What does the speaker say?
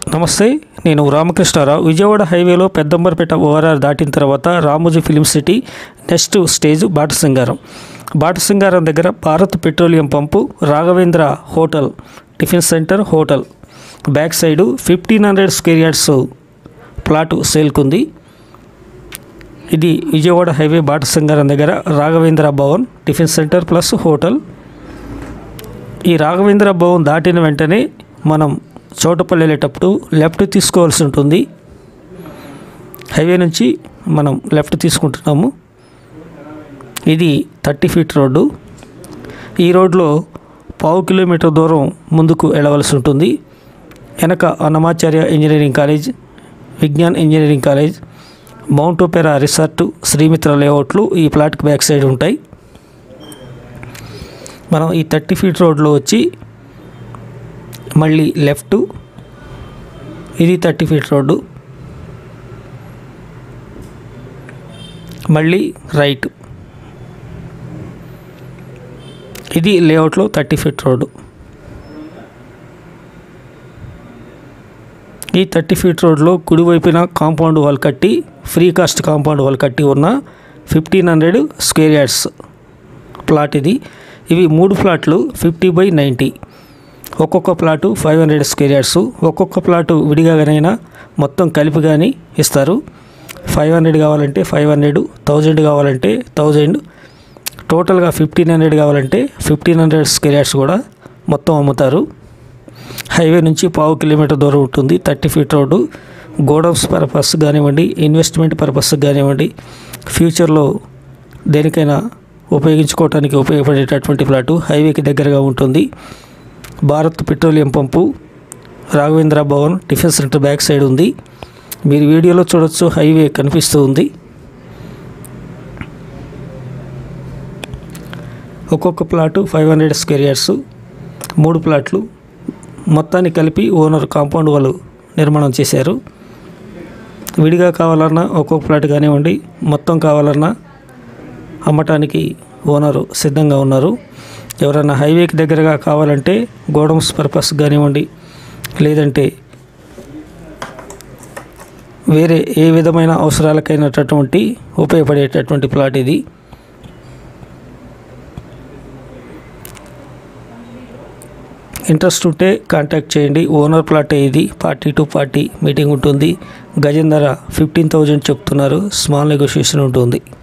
నమస్తే నేను రామకృష్ణారావు విజయవాడ హైవేలో పెద్దంబరపేట ఓఆర్ఆర్ దాటిన తర్వాత Ramoji film city next stage Batasingaram Batasingaram దగ్గర Bharat petroleum pump Raghavendra hotel tiffin centre hotel back side fifteen hundred square yards plot సేల్కుంది ఇది విజయవాడ హైవే బాటసింగారం దగ్గర Raghavendra Bhavan tiffin centre plus hotel ఈ రాఘవేంద్ర భవన్ దాటిన వెంటనే మనం చోటపల్లి వెళ్ళేటప్పుడు లెఫ్ట్ తీసుకోవాల్సి ఉంటుంది హైవే నుంచి మనం లెఫ్ట్ తీసుకుంటున్నాము ఇది థర్టీ ఫీట్ రోడ్డు ఈ రోడ్లో పావు కిలోమీటర్ దూరం ముందుకు వెళ్ళవలసి ఉంటుంది వెనక Annamacharya engineering college Vignan engineering college mount opera resort Srimitra లేఅవుట్లు ఈ ప్లాట్కి బ్యాక్ సైడ్ ఉంటాయి మనం ఈ థర్టీ ఫీట్ రోడ్లో వచ్చి మళ్ళీ లెఫ్ట్ ఇది థర్టీ ఫీట్ రోడ్డు మళ్ళీ రైట్ ఇది లేఅవుట్లో థర్టీ ఫీట్ రోడ్డు ఈ థర్టీ ఫీట్ రోడ్లో కుడివైపున కాంపౌండ్ వాల్ కట్టి ఫ్రీ కాస్ట్ కాంపౌండ్ వాల్ కట్టి ఉన్న fifteen hundred square yards plot ఇది ఇవి మూడు ప్లాట్లు ఫిఫ్టీ బై నైంటీ ఒక్కొక్క plot five hundred square yards ఒక్కొక్క ప్లాటు విడిగానైనా మొత్తం కలిపి కానీ ఇస్తారు ఫైవ్ హండ్రెడ్ కావాలంటే ఫైవ్ హండ్రెడ్ థౌజండ్ కావాలంటే థౌజండ్ టోటల్గా ఫిఫ్టీన్ హండ్రెడ్ కావాలంటే ఫిఫ్టీన్ హండ్రెడ్ స్క్వేర్ యార్డ్స్ కూడా మొత్తం అమ్ముతారు హైవే నుంచి పావు కిలోమీటర్ దూరం ఉంటుంది thirty feet road godowns purpose కానివ్వండి ఇన్వెస్ట్మెంట్ పర్పస్ కానివ్వండి ఫ్యూచర్లో దేనికైనా ఉపయోగించుకోవడానికి ఉపయోగపడేటటువంటి ప్లాటు హైవేకి దగ్గరగా ఉంటుంది Bharat petroleum pump Raghavendra Bhavan tiffin centre back side ఉంది మీరు వీడియోలో చూడొచ్చు హైవే కనిపిస్తూ ఉంది ఒక్కొక్క plot five hundred square yards మూడు ప్లాట్లు మొత్తాన్ని కలిపి ఓనర్ కాంపౌండ్ వాళ్ళు నిర్మాణం చేశారు విడిగా కావాలన్నా ఒక్కొక్క ప్లాట్ కానివ్వండి మొత్తం కావాలన్నా అమ్మటానికి ఓనరు సిద్ధంగా ఉన్నారు ఎవరైనా హైవేకి దగ్గరగా కావాలంటే గోడౌన్స్ పర్పస్ కానివ్వండి లేదంటే వేరే ఏ విధమైన అవసరాలకైనటువంటి ఉపయోగపడేటటువంటి ప్లాట్ ఇది ఇంట్రెస్ట్ ఉంటే కాంటాక్ట్ చేయండి ఓనర్ ప్లాట్ ఇది పార్టీ టు పార్టీ మీటింగ్ ఉంటుంది గజం ధర ఫిఫ్టీన్ థౌజండ్ చెప్తున్నారు స్మాల్ నెగోషియేషన్ ఉంటుంది